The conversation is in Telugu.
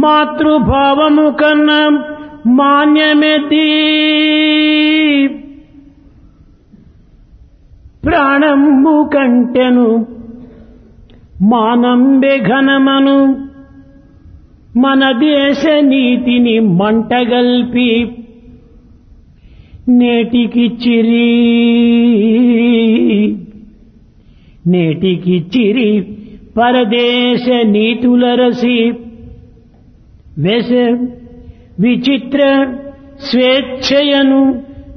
మాతృభావము కన్నా మాన్యమెతి ప్రాణంబు కంటెను మానంబె ఘనమను మన దేశ నీతిని మంటగల్పి నేటికి చిరి నేటికి చిరి పరదేశ నీతులరసి వెస విచిత్ర స్వేచ్ఛయను